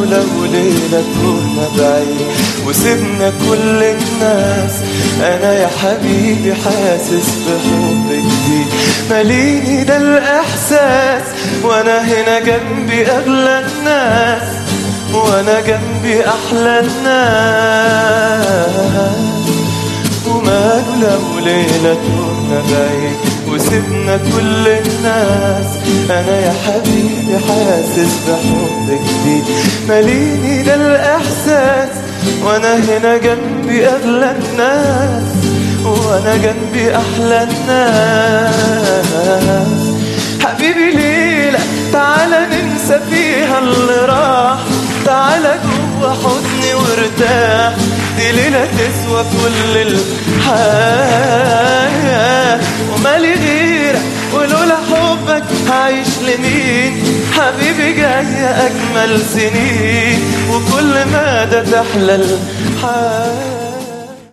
لو ليلة تهنا بعيد وسيبنا كل الناس انا يا حبيبي حاسس بحب جديد ماليني ده الاحساس وانا هنا جنبي اغلى الناس وانا جنبي احلى الناس وماله لو ليلة تهنا بعيد وسيبنا كل الناس انا يا حبيبي حاسس بحب جديد ماليني ده الاحساس وانا هنا جنبي اغلى الناس وانا جنبي احلى الناس حبيبي ليلة تعالى ننسى فيها اللي راح تعالى جوا حضني وارتاح دي ليلة تسوى كل الحياة ومالي غيرك ولولا حبك هعيش لمين حبيبي جاية أجمل سنين وكل مدى تحلى الحياة